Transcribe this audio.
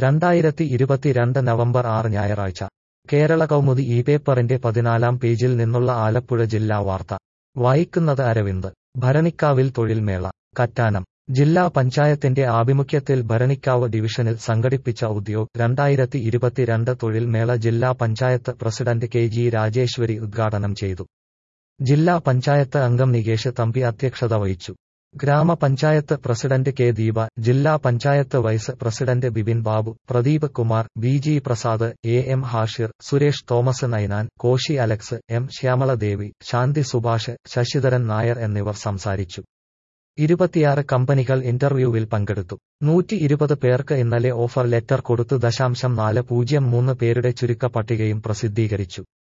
രണ്ടായിരത്തി ഇരുപത്തിരണ്ട് നവംബർ ആറ് ഞായറാഴ്ച കേരള കൗമുദി ഈ പേപ്പറിന്റെ പതിനാലാം പേജിൽ നിന്നുള്ള ആലപ്പുഴ ജില്ലാ വാർത്ത വായിക്കുന്നത് അരവിന്ദ് ഭരണിക്കാവിൽ തൊഴിൽമേള കറ്റാനം ജില്ലാ പഞ്ചായത്തിന്റെ ആഭിമുഖ്യത്തിൽ ഭരണിക്കാവ് ഡിവിഷനിൽ സംഘടിപ്പിച്ച ഉദ്യോഗ് രണ്ടായിരത്തി ഇരുപത്തിരണ്ട് തൊഴിൽമേള ജില്ലാ panchayat president K G Rajeswari ഉദ്ഘാടനം ചെയ്തു ജില്ലാ പഞ്ചായത്ത് അംഗം നികേഷ് തമ്പി അധ്യക്ഷത വഹിച്ചു ഗ്രാമപഞ്ചായത്ത് പ്രസിഡന്റ് കെ ദീപ ജില്ലാ panchayat vice president Bipin Babu Pradeep Kumar B G Prasad A M Hashir Suresh Thomas Ninan Koshy Alex M Shyamaladevi Shanthi Subhash Sasidharan Nair എന്നിവർ സംസാരിച്ചു ഇരുപത്തിയാറ് കമ്പനികൾ ഇന്റർവ്യൂവിൽ പങ്കെടുത്തു നൂറ്റി ഇരുപത് പേർക്ക് ഇന്നലെ ഓഫർ ലെറ്റർ കൊടുത്തു ദശാംശം നാല് പൂജ്യം മൂന്ന് പേരുടെ ചുരുക്ക പട്ടികയും പ്രസിദ്ധീകരിച്ചു